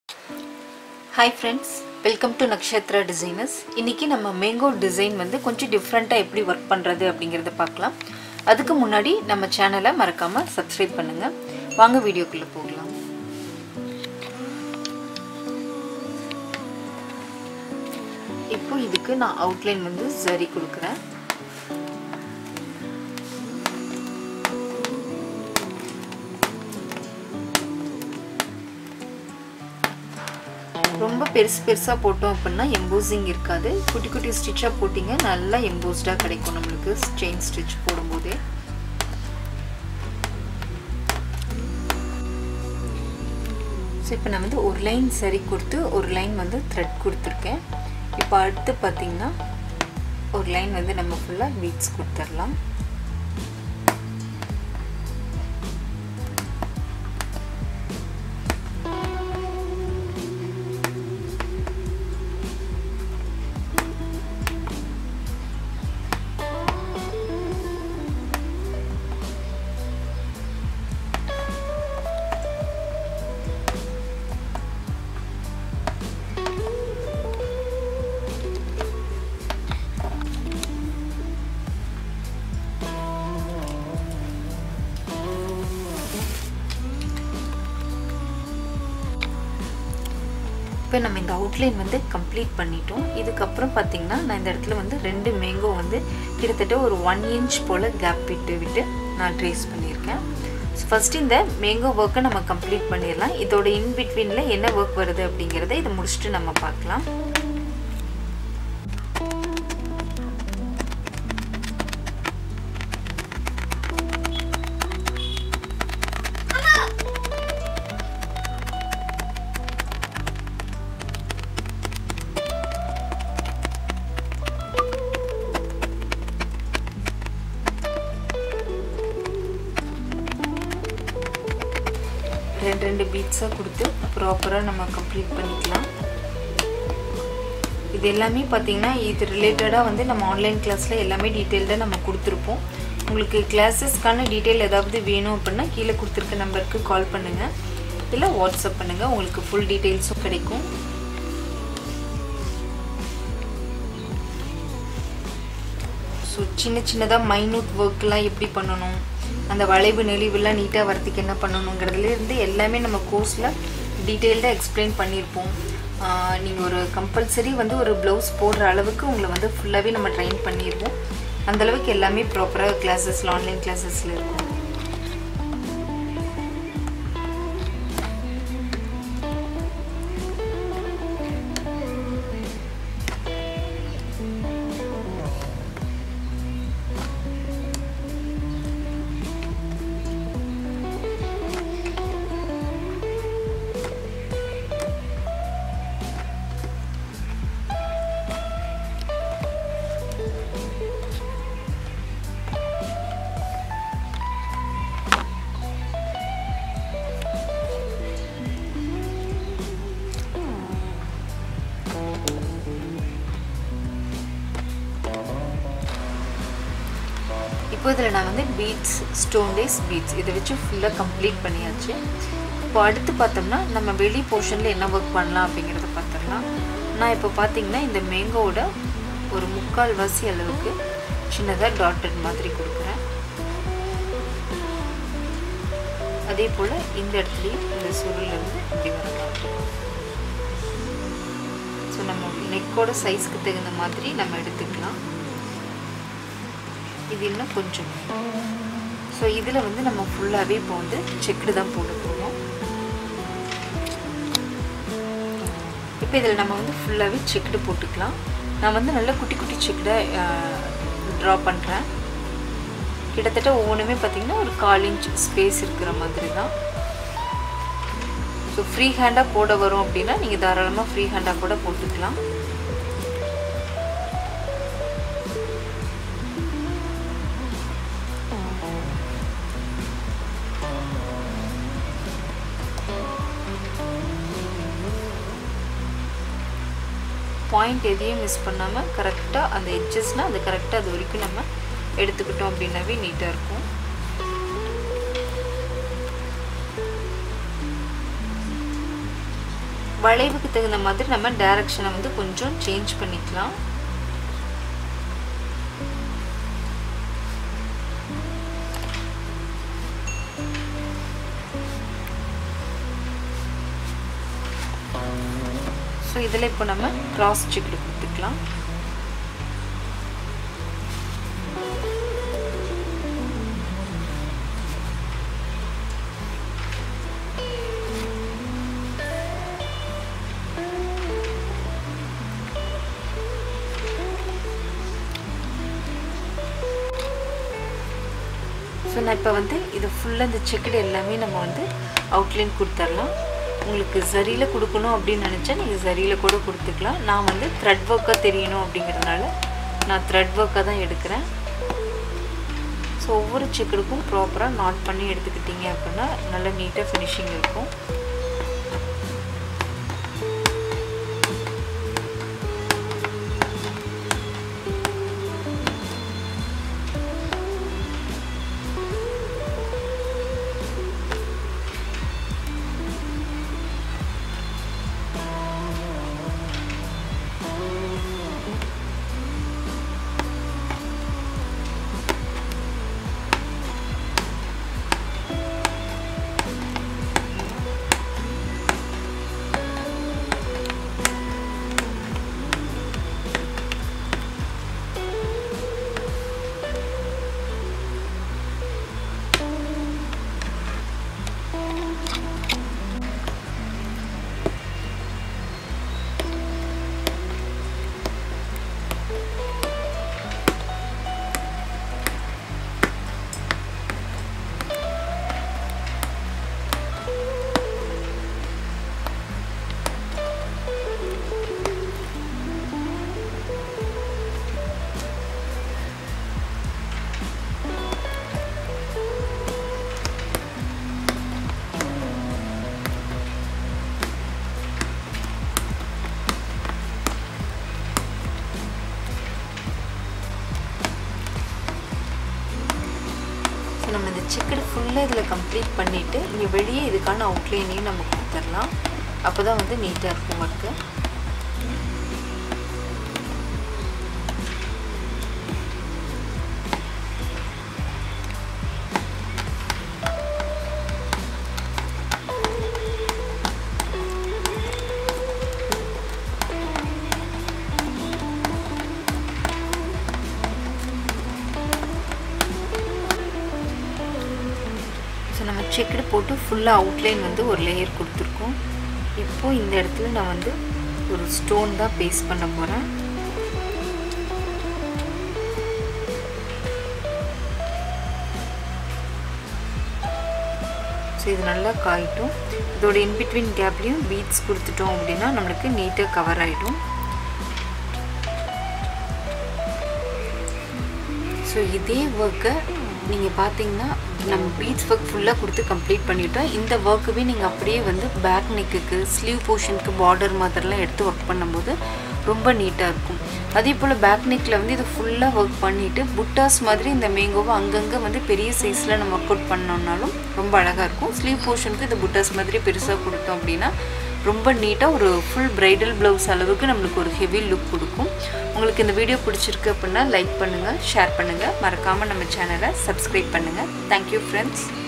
hi friends welcome to Nakshatra designers இன்றைக்கி நம்ம mango design வந்து கொஞ்சம் டிஃப்ரெண்ட்டாக எப்படி ஒர்க் பண்ணுறது அப்படிங்கிறத பார்க்கலாம் அதுக்கு முன்னாடி நம்ம சேனலை மறக்காமல் சப்ஸ்கிரைப் பண்ணுங்கள் வாங்க வீடியோக்குள்ளே போகலாம் இப்போ இதுக்கு நான் அவுட்லைன் வந்து சரி கொடுக்குறேன் ரொம்ப பெருசு பெருசாக போட்டோம் அப்படின்னா எம்போசிங் இருக்காது குட்டி குட்டி ஸ்டிச்சாக போட்டிங்க நல்லா எம்போஸ்டாக கிடைக்கும் நம்மளுக்கு செயின் ஸ்டிச் போடும்போதே ஸோ இப்போ நான் வந்து ஒரு லைன் சரி கொடுத்து ஒரு லைன் வந்து த்ரெட் கொடுத்துருக்கேன் இப்போ அடுத்து பார்த்திங்கன்னா ஒரு லைன் வந்து நம்ம ஃபுல்லாக பீட்ஸ் கொடுத்துடலாம் இப்போ நம்ம இந்த அவுட்லைன் வந்து கம்ப்ளீட் பண்ணிட்டோம் இதுக்கப்புறம் பார்த்திங்கன்னா நான் இந்த இடத்துல வந்து ரெண்டு மேங்கோ வந்து கிட்டத்தட்ட ஒரு ஒன் இன்ச் போல் கேப் விட்டு விட்டு நான் ட்ரேஸ் பண்ணியிருக்கேன் ஸோ ஃபஸ்ட்டு இந்த மேங்கோ ஒர்க்கை நம்ம கம்ப்ளீட் பண்ணிடலாம் இதோட இன் பிட்வீனில் என்ன ஒர்க் வருது அப்படிங்கிறத இதை முடிச்சுட்டு நம்ம பார்க்கலாம் ரெண்டு ரெண்டு பீட்ஸாக கொடுத்து ப்ராப்பராக நம்ம கம்ப்ளீட் பண்ணிக்கலாம் இது எல்லாமே பார்த்திங்கன்னா இது ரிலேட்டடாக வந்து நம்ம ஆன்லைன் கிளாஸில் எல்லாமே டீட்டெயில்டாக நம்ம கொடுத்துருப்போம் உங்களுக்கு கிளாஸஸ்க்கான டீட்டெயில் ஏதாவது வேணும் அப்படின்னா கீழே கொடுத்துருக்க நம்பருக்கு கால் பண்ணுங்கள் இல்லை வாட்ஸ்அப் பண்ணுங்கள் உங்களுக்கு ஃபுல் டீட்டெயில்ஸும் கிடைக்கும் ஸோ சின்ன சின்னதாக மைனூட் ஒர்க்லாம் எப்படி பண்ணணும் அந்த வளைவு நெளிவுலாம் நீட்டாக வரத்துக்கு என்ன பண்ணணுங்கிறதுலேருந்து எல்லாமே நம்ம கோர்ஸில் டீட்டெயில்டாக எக்ஸ்பிளைன் பண்ணியிருப்போம் நீங்கள் ஒரு கம்பல்சரி வந்து ஒரு ப்ளவுஸ் போடுற அளவுக்கு உங்களை வந்து ஃபுல்லாகவே நம்ம ட்ரெயின் பண்ணிடுவோம் அந்தளவுக்கு எல்லாமே ப்ராப்பராக கிளாஸஸில் ஆன்லைன் கிளாஸஸில் இருக்கும் இப்போ இதில் நான் வந்து பீட்ஸ் ஸ்டோன் டேஸ் பீட்ஸ் இதை வச்சு ஃபுல்லாக கம்ப்ளீட் பண்ணியாச்சு இப்போ அடுத்து பார்த்தோம்னா நம்ம வெளி போர்ஷனில் என்ன ஒர்க் பண்ணலாம் அப்படிங்கிறத பார்த்துடலாம் நான் இப்போ பார்த்தீங்கன்னா இந்த மேங்கோவோட ஒரு முக்கால் வாசி அளவுக்கு சின்னதாக டாட்டட் மாதிரி கொடுக்குறேன் அதே போல் இந்த இடத்துலையும் இந்த சுருளிருந்து இப்படி வர மாதிரி ஸோ நம்ம நெக்கோட சைஸ்க்கு தகுந்த மாதிரி நம்ம எடுத்துக்கலாம் இது இன்னும் கொஞ்சம் ஸோ இதில் வந்து நம்ம ஃபுல்லாகவே இப்போ வந்து செக்குடு தான் போட போகிறோம் இப்போ இதில் நம்ம வந்து ஃபுல்லாகவே செக்குடு போட்டுக்கலாம் நான் வந்து நல்லா குட்டி குட்டி செக்குடை ட்ரா பண்ணுறேன் கிட்டத்தட்ட ஒவ்வொன்றுமே பார்த்திங்கன்னா ஒரு கால் இன்ச் ஸ்பேஸ் இருக்கிற மாதிரி தான் ஸோ ஃப்ரீ ஹேண்டாக போட வரும் அப்படின்னா நீங்கள் தாராளமாக ஃப்ரீ ஹேண்டாக கூட போட்டுக்கலாம் பாயிண்ட் எதையும் மிஸ் பண்ணாமல் கரெக்டாக அந்த எட்ஜஸ்னால் அது கரெக்டாக அது வரைக்கும் நம்ம எடுத்துக்கிட்டோம் அப்படின்னாவே நீட்டாக இருக்கும் வளைவுக்கு தகுந்த மாதிரி நம்ம டைரக்ஷனை வந்து கொஞ்சம் சேஞ்ச் பண்ணிக்கலாம் ஸோ இதில் இப்போ நம்ம கிராஸ் செக்டு கொடுத்துக்கலாம் ஸோ நான் இப்போ வந்து இது ஃபுல்லாக இந்த செக்குடு எல்லாமே நம்ம வந்து அவுட்லைன் கொடுத்துர்லாம் உங்களுக்கு சரியில் கொடுக்கணும் அப்படின்னு நினச்சா நீங்கள் சரியில் கூட கொடுத்துக்கலாம் நான் வந்து த்ரெட் ஒர்க்காக தெரியணும் அப்படிங்கிறதுனால நான் த்ரெட் ஒர்க்காக தான் எடுக்கிறேன் ஸோ ஒவ்வொரு செக்குடுக்கும் ப்ராப்பராக நாட் பண்ணி எடுத்துக்கிட்டீங்க அப்படின்னா நல்ல நீட்டாக ஃபினிஷிங் இருக்கும் ஸோ நம்ம இந்த செக்கடு ஃபுல்லாக இதில் கம்ப்ளீட் பண்ணிவிட்டு இங்கே வெளியே இதுக்கான அவுட்லைனையும் நம்ம கொடுத்துடலாம் அப்போ தான் வந்து நீட்டாக இருக்கும் ஒர்க்கு ஸோ நம்ம செக்குடு போட்டு ஃபுல்லாக அவுட்லைன் வந்து ஒரு லேயர் கொடுத்துருக்கோம் இப்போது இந்த இடத்துல நான் வந்து ஒரு ஸ்டோன் தான் பேஸ்ட் பண்ண போகிறேன் ஸோ இது நல்லா காயிட்டும் இதோட இன்பிட்வீன் கேப்லேயும் பீட்ஸ் கொடுத்துட்டோம் அப்படின்னா நம்மளுக்கு நீட்டாக கவர் ஆகிடும் ஸோ இதே ஒர்க்கை நீங்கள் பார்த்தீங்கன்னா நம்ம பீட்ஸ் ஒர்க் ஃபுல்லாக கொடுத்து கம்ப்ளீட் பண்ணிட்டோம் இந்த ஒர்க்குமே நீங்கள் அப்படியே வந்து பேக் நெக்குக்கு ஸ்லீவ் போர்ஷனுக்கு பார்டர் மாதிரிலாம் எடுத்து ஒர்க் பண்ணும்போது ரொம்ப நீட்டாக இருக்கும் அதே போல் பேக் நெக்கில் வந்து இது ஃபுல்லாக ஒர்க் பண்ணிவிட்டு புட்டாஸ் மாதிரி இந்த மேங்கோவை அங்கங்கே வந்து பெரிய சைஸில் நம்ம ஒர்க் அவுட் பண்ணோம்னாலும் ரொம்ப அழகாக இருக்கும் ஸ்லீவ் போர்ஷனுக்கு இந்த புட்டாஸ் மாதிரி பெருசாக கொடுத்தோம் அப்படின்னா ரொம்ப நீட்டாக ஒரு ஃபுல் ப்ரைடல் ப்ளவுஸ் அளவுக்கு நம்மளுக்கு ஒரு ஹெவி லுக் கொடுக்கும் உங்களுக்கு இந்த வீடியோ பிடிச்சிருக்கு அப்படின்னா லைக் பண்ணுங்கள் ஷேர் பண்ணுங்கள் மறக்காமல் நம்ம சேனலை சப்ஸ்கிரைப் பண்ணுங்கள் தேங்க்யூ ஃப்ரெண்ட்ஸ்